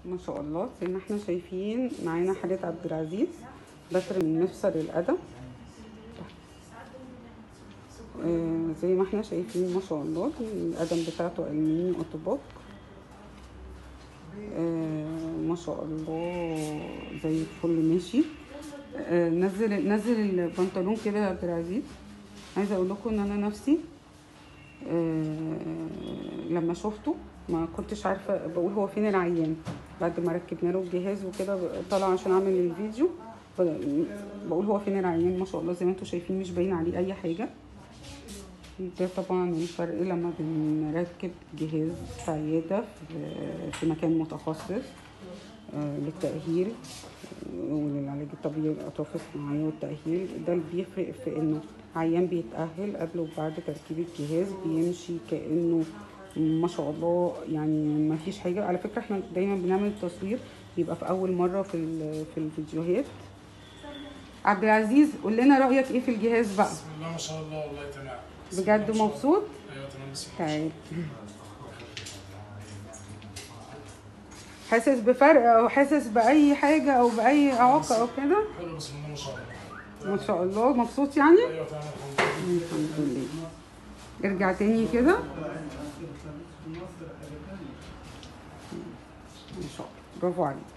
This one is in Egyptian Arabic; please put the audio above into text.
ما شاء الله زي ما احنا شايفين معانا حاجة عبد العزيز بتر من مفصل القدم آه زي ما احنا شايفين ما شاء الله القدم بتاعته ألمين أوتوبوك آه ما شاء الله زي الفل ماشي آه نزل نزل البنطلون كده يا عبد العزيز عايزه اقول لكم ان انا نفسي آه لما شفته ما كنتش عارفه بقول هو فين العيان بعد ما ركبنا له الجهاز وكده طالع عشان اعمل الفيديو ب- بقول هو فين العيان ما شاء الله زي ما انتم شايفين مش باين عليه اي حاجه ده طبعا الفرق لما بنركب جهاز في عيادة في- في مكان متخصص آه، للتأهيل آه، وللعلاج الطبيعي الأطراف الصناعية والتأهيل ده اللي بيفرق في إنه عيان بيتأهل قبل وبعد تركيب الجهاز بيمشي كأنه ما شاء الله يعني ما فيش حاجة على فكرة احنا دايما بنعمل التصوير بيبقى في أول مرة في ال- في الفيديوهات عبد العزيز قول لنا رأيك ايه في الجهاز بقى بسم الله ما شاء الله والله تمام بجد مبسوط ايوه تمام بسم الله تعال حاسس بفرق او حاسس باي حاجه او باي اعاقه او كده حلو بسم الله ما شاء الله ما شاء الله مبسوط يعني ايوه تمام الحمد لله الحمد لله ارجع تاني كده ما شاء الله برافو عليك